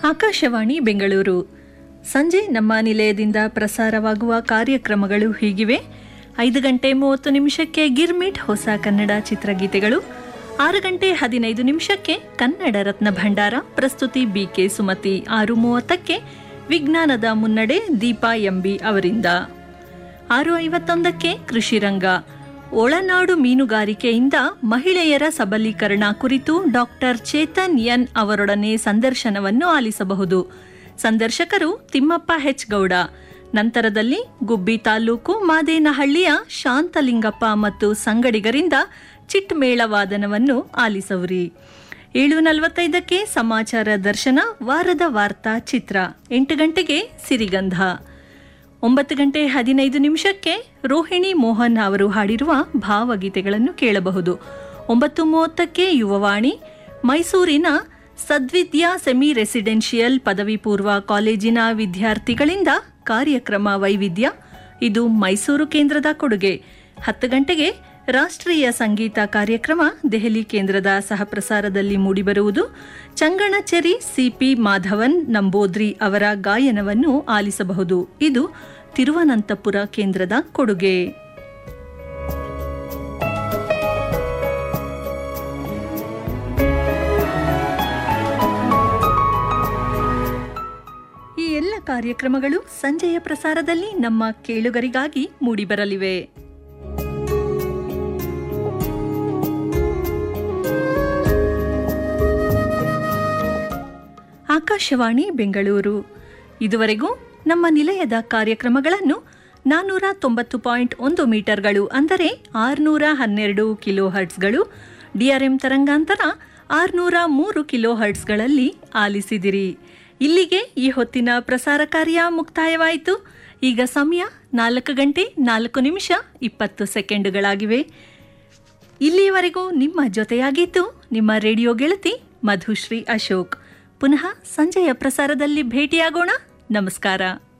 ಆಕಾಶವಾಣಿ ಬೆಂಗಳೂರು ಸಂಜೆ ನಮ್ಮ ನಿಲಯದಿಂದ ಪ್ರಸಾರವಾಗುವ ಕಾರ್ಯಕ್ರಮಗಳು ಹೀಗಿವೆ ಐದು ಗಂಟೆ ಮೂವತ್ತು ನಿಮಿಷಕ್ಕೆ ಗಿರ್ಮಿಟ್ ಹೊಸ ಕನ್ನಡ ಚಿತ್ರಗೀತೆಗಳು ಆರು ಗಂಟೆ ಹದಿನೈದು ನಿಮಿಷಕ್ಕೆ ಕನ್ನಡ ರತ್ನ ಭಂಡಾರ ಪ್ರಸ್ತುತಿ ಬಿಕೆ ಸುಮತಿ ಆರು ಮೂವತ್ತಕ್ಕೆ ವಿಜ್ಞಾನದ ಮುನ್ನಡೆ ದೀಪಾ ಎಂಬಿ ಅವರಿಂದ ಆರು ಐವತ್ತೊಂದಕ್ಕೆ ಕೃಷಿ ರಂಗ ಒಳನಾಡು ಮೀನುಗಾರಿಕೆಯಿಂದ ಮಹಿಳೆಯರ ಸಬಲೀಕರಣ ಕುರಿತು ಡಾಕ್ಟರ್ ಚೇತನ್ ಎನ್ ಅವರೊಡನೆ ಸಂದರ್ಶನವನ್ನು ಆಲಿಸಬಹುದು ಸಂದರ್ಶಕರು ತಿಮ್ಮಪ್ಪ ಹೆಚ್ ಗೌಡ ನಂತರದಲ್ಲಿ ಗುಬ್ಬಿ ತಾಲೂಕು ಮಾದೇನಹಳ್ಳಿಯ ಶಾಂತಲಿಂಗಪ್ಪ ಮತ್ತು ಸಂಗಡಿಗರಿಂದ ಚಿಟ್ ಮೇಳವಾದನವನ್ನು ಆಲಿಸವುರಿ ಏಳು ನಲವತ್ತೈದಕ್ಕೆ ಸಮಾಚಾರ ದರ್ಶನ ವಾರದ ವಾರ್ತಾ ಚಿತ್ರ ಎಂಟು ಗಂಟೆಗೆ ಸಿರಿಗಂಧ ಒಂಬತ್ತು ಗಂಟೆ ಹದಿನೈದು ನಿಮಿಷಕ್ಕೆ ರೋಹಿಣಿ ಮೋಹನ್ ಅವರು ಹಾಡಿರುವ ಭಾವಗೀತೆಗಳನ್ನು ಕೇಳಬಹುದು ಒಂಬತ್ತು ಮೂವತ್ತಕ್ಕೆ ಯುವವಾಣಿ ಮೈಸೂರಿನ ಸದ್ವಿದ್ಯಾ ಸೆಮಿ ರೆಸಿಡೆನ್ಷಿಯಲ್ ಪದವಿ ಪೂರ್ವ ಕಾಲೇಜಿನ ವಿದ್ಯಾರ್ಥಿಗಳಿಂದ ಕಾರ್ಯಕ್ರಮ ವೈವಿಧ್ಯ ಇದು ಮೈಸೂರು ಕೇಂದ್ರದ ಕೊಡುಗೆ ಹತ್ತು ಗಂಟೆಗೆ ರಾಷ್ಟ್ರೀಯ ಸಂಗೀತ ಕಾರ್ಯಕ್ರಮ ದೆಹಲಿ ಕೇಂದ್ರದ ಸಹಪ್ರಸಾರದಲ್ಲಿ ಮೂಡಿಬರುವುದು ಚಂಗಣಚೆರಿ ಸಿಪಿ ಮಾಧವನ್ ನಂಬೋದ್ರಿ ಅವರ ಗಾಯನವನ್ನು ಆಲಿಸಬಹುದು ಇದು ತಿರುವನಂತಪುರ ಕೇಂದ್ರದ ಕೊಡುಗೆ ಈ ಎಲ್ಲ ಕಾರ್ಯಕ್ರಮಗಳು ಸಂಜೆಯ ಪ್ರಸಾರದಲ್ಲಿ ನಮ್ಮ ಕೇಳುಗರಿಗಾಗಿ ಮೂಡಿಬರಲಿವೆ ಆಕಾಶವಾಣಿ ಬೆಂಗಳೂರು ಇದುವರೆಗೂ ನಮ್ಮ ನಿಲಯದ ಕಾರ್ಯಕ್ರಮಗಳನ್ನು ನಾನ್ನೂರ ತೊಂಬತ್ತು ಪಾಯಿಂಟ್ ಒಂದು ಮೀಟರ್ಗಳು ಅಂದರೆ ಆರುನೂರ ಹನ್ನೆರಡು ಕಿಲೋ ಹರ್ಟ್ಸ್ಗಳು ಡಿಆರ್ಎಂ ತರಂಗಾಂತರ ಆರುನೂರ ಮೂರು ಕಿಲೋ ಹರ್ಟ್ಸ್ಗಳಲ್ಲಿ ಆಲಿಸಿದಿರಿ ಇಲ್ಲಿಗೆ ಈ ಹೊತ್ತಿನ ಪ್ರಸಾರ ಕಾರ್ಯ ಮುಕ್ತಾಯವಾಯಿತು ಈಗ ಸಮಯ ನಾಲ್ಕು ಗಂಟೆ ನಾಲ್ಕು ನಿಮಿಷ ಇಪ್ಪತ್ತು ಸೆಕೆಂಡುಗಳಾಗಿವೆ ಇಲ್ಲಿಯವರೆಗೂ ನಿಮ್ಮ ಜೊತೆಯಾಗಿದ್ದು ನಿಮ್ಮ ರೇಡಿಯೋ ಗೆಳತಿ ಮಧುಶ್ರೀ ಅಶೋಕ್ ಪುನಃ ಸಂಜೆಯ ಪ್ರಸಾರದಲ್ಲಿ ಭೇಟಿಯಾಗೋಣ ನಮಸ್ಕಾರ